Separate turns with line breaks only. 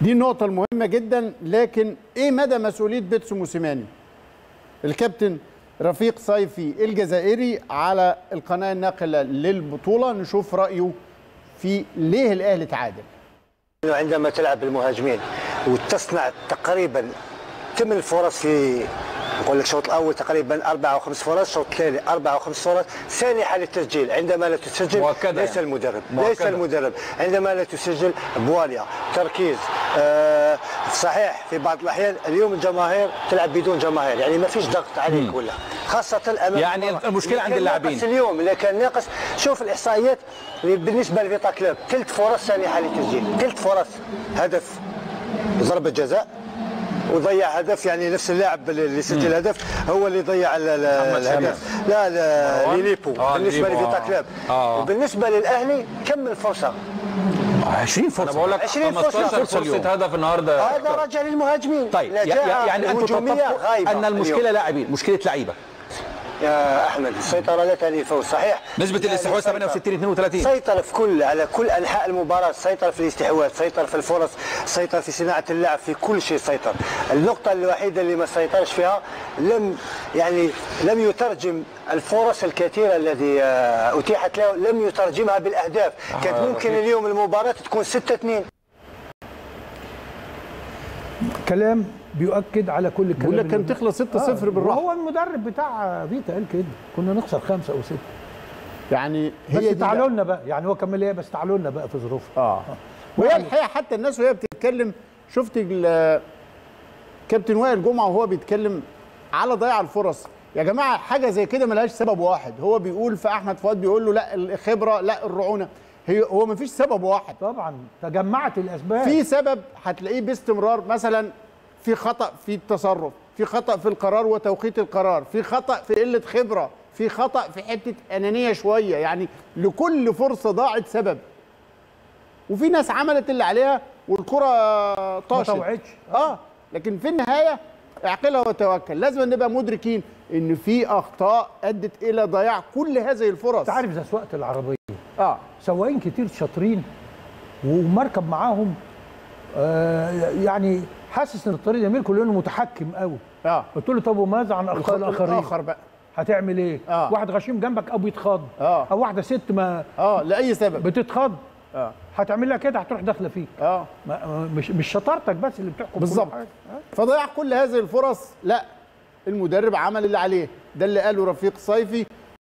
دي النقطة المهمة جدا لكن ايه مدى مسؤولية بيتسو موسيماني؟ الكابتن رفيق صيفي الجزائري على القناة الناقلة للبطولة نشوف رأيه في ليه الأهلي تعادل
عندما تلعب بالمهاجمين وتصنع تقريبا ثمان فرص في نقول لك الشوط الاول تقريبا اربع او خمس فرص، الشوط الثاني اربع او خمس فرص، سانحه للتسجيل، عندما لا تسجل
مؤكدة
ليس
يعني.
المدرب،
مؤكدة.
ليس المدرب، عندما لا تسجل بواليا، تركيز، آه صحيح في بعض الاحيان اليوم الجماهير تلعب بدون جماهير، يعني ما فيش ضغط عليك ولا خاصه امام
يعني
المباراة.
المشكلة عند
اللي كان
اللاعبين.
ناقص اليوم اللي كان ناقص شوف الاحصائيات اللي بالنسبه لفيتا كلوب ثلاث فرص سانحه للتسجيل، ثلاث فرص هدف ضربه جزاء وضيع هدف يعني نفس اللاعب اللي سجل الهدف هو اللي ضيع ال- ال- الهدف لا لا
مروان؟
ليليبو
آه،
بالنسبه
ليليبو،
لفيتا
آه.
كلوب
آه.
وبالنسبه للاهلي كم الفرصه
20 فرصه
انا بقول لك
20 فرصة.
15
فرصة اليوم.
فرصه هدف النهارده
هذا راجع للمهاجمين
طيب
لا
يع-
جاء
يع- يعني انتم
الهجوميه
تتفقوا
غايبه
ان المشكله
اليوم.
لاعبين مشكله لعيبه
يا احمد السيطره لا تعني فوز صحيح
نسبه
الأهلي
الاستحواذ
سيطر.
68 32
سيطر في كل على كل انحاء المباراه سيطر في الاستحواذ سيطر في الفرص سيطر في صناعه اللعب في كل شيء سيطر النقطه الوحيده اللي ما سيطرش فيها لم يعني لم يترجم الفرص الكثيره التي آه، اتيحت له لم يترجمها بالاهداف كانت ممكن اليوم المباراه تكون 6 2
كلام بيؤكد على كل الكلام
بيقول لك
اللي
كان تخلص 6-0
آه،
بالراحة
وهو المدرب بتاع فيتا قال كده كنا نخسر خمسه او سته
يعني
بس
هي دي
تعالوا
بقى.
لنا بقى يعني هو كمل ايه بس تعالوا لنا بقى في ظروفها
اه وهي الحقيقه حتى الناس وهي بتتكلم شفت ال- كابتن وائل جمعه وهو بيتكلم على ضياع الفرص يا جماعه حاجه زي كده ملهاش سبب واحد هو بيقول فاحمد فؤاد بيقول له لا الخبره لا الرعونه هي هو مفيش سبب واحد
طبعا تجمعت الاسباب
في سبب هتلاقيه باستمرار مثلا في خطا في التصرف في خطا في القرار وتوقيت القرار في خطا في قله خبره في خطا في حته انانيه شويه يعني لكل فرصه ضاعت سبب وفي ناس عملت اللي عليها والكره طاشت
طوعتش.
اه لكن في النهايه اعقلها وتوكل لازم نبقى مدركين ان في اخطاء ادت الى ضياع كل هذه الفرص
انت عارف زي سواقه العربيه
اه
سواقين كتير شاطرين ومركب معاهم آه يعني حاسس ان الطريق جميل كله متحكم قوي
اه
قلت له طب وماذا عن اخطاء الاخرين
الاخر بقى
هتعمل ايه
آه.
واحد غشيم جنبك او بيتخض
آه.
او واحده ست ما
اه لاي سبب
بتتخض
اه
هتعمل لها كده هتروح داخله فيك
اه
ما ما- مش مش شطارتك بس اللي بتحكم كل
بالظبط
حاجة.
فضيع كل هذه الفرص لا المدرب عمل اللي عليه ده اللي قاله رفيق صيفي